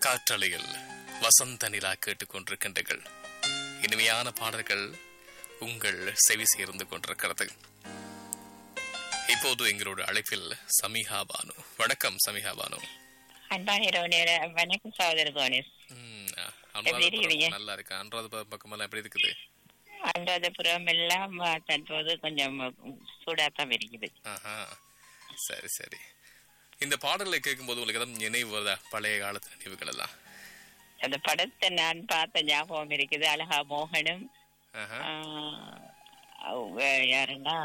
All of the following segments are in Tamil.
காற்றலையில் வசந்த நிலா கேட்டுக்கொண்டிருக்கின்றீர்கள் இனிமையான பாடல்கள் உங்கள் செவி சேர்ந்து கொண்டிருக்கிறது இப்போது எங்களோட அழைப்பில் சமிஹா பானு வணக்கம் சமிஹா பானு அன்பான இரவு நேர வணக்கம் சகோதர கோனேஷ் ம், ஆ, எப்படி அனுராதபுரம் இருக்கீங்க? நல்லா இருக்கு அனுராதபுரம் பக்கமெல்லாம் எப்படி இருக்குது அனுராதபுரம் எல்லாம் ஆ, தற்போது கொஞ்சம் சூடாத்தான் இருக்குது ஆஹா சரி சரி இந்த பாடலை கேட்கும்போது உங்களுக்கு எதாவது நினைவு வருதா பழைய காலத்து நினைவுகள் எல்லாம் அந்த படத்தை நான் பார்த்த ஞாபகம் இருக்குது அழகா மோகனும் ஆஹா. ஆ, அவங்க யாருன்னா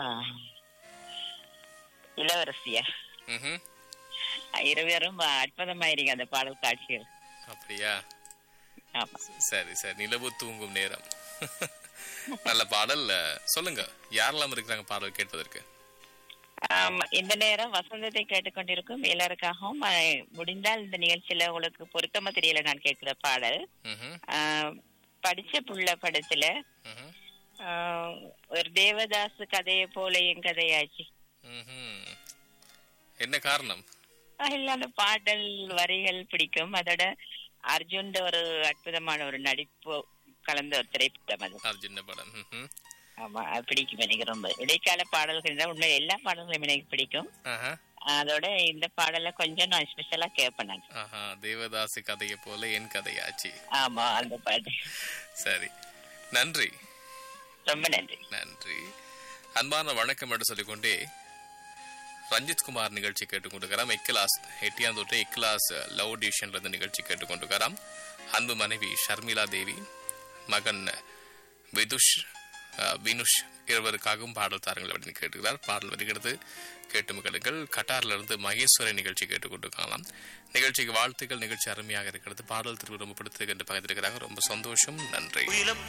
இளவரசியா ம்ஹும். இருவரும் அற்புதமாயிருக்கு அந்த பாடல் காட்சிகள் அப்படியா ஆமா சரி சரி நிலவு தூங்கும் நேரம் நல்ல பாடல் சொல்லுங்க யாரெல்லாம் இருக்கிறாங்க பாடல் கேட்பதற்கு ஆமா, இந்த நேரம் வசந்தத்தை கேட்டுக்கொண்டிருக்கும் எல்லாருக்காகவும் ஆ, முடிந்தால் இந்த நிகழ்ச்சியில உங்களுக்கு பொருத்தமா தெரியல நான் கேட்கிற பாடல் ம்ஹும். ஆஹ் படிச்ச புள்ள படத்துல ம்ஹும். ஆஹ் ஒரு தேவதாஸ் கதையை போல என் கதையாச்சு ம்ஹும். என்ன காரணம் ஆஹ் இல்ல அந்த பாடல் வரிகள் பிடிக்கும் அதோட அர்ஜுன் ஒரு அற்புதமான ஒரு நடிப்பு கலந்த ஒரு திரைப்படம் அது அர்ஜுன படம் ம்ஹும். ஆமா அது பிடிக்கும் எனக்கு ரொம்ப இடைக்கால பாடல்கள் தான் உண்மை எல்லா பாடல்களும் எனக்கு பிடிக்கும் ஆஹா. அதோட இந்த பாடல கொஞ்சம் நான் ஸ்பெஷலா கேட்பேன் நான் ஆஹா தேவதாசி கதையை போல என் கதையாச்சு ஆமா அந்த பாட்டு சரி நன்றி ரொம்ப நன்றி நன்றி அன்பான வணக்கம் என்று சொல்லிக்கொண்டே ரஞ்சித் குமார் நிகழ்ச்சி கேட்டுக்கொண்டிருக்கிறார் எக்கிலாஸ் எட்டியாம் தொட்டு எக்கிலாஸ் லவ் டிவிஷன்ல இருந்து நிகழ்ச்சி கேட்டுக்கொண்டிருக்கிறார் அன்பு மனைவி ஷர்மிளா தேவி மகன் விதுஷ் அஹ், வினுஷ் இருவருக்காகவும் பாடல் தாருங்கள் அப்படின்னு கேட்டுக்கிறார் பாடல் வருகிறது கேட்டு மகளுங்கள் கட்டார்ல இருந்து மகேஸ்வரன் நிகழ்ச்சி கேட்டுக்கொண்டிருக்கலாம் நிகழ்ச்சிக்கு வாழ்த்துக்கள் நிகழ்ச்சி அருமையாக இருக்கிறது பாடல் திரும்ப ரொம்ப பிடித்தது என்று பகிர்ந்திருக்கிறாங்க ரொம்ப சந்தோஷம் நன்றி குயிலம்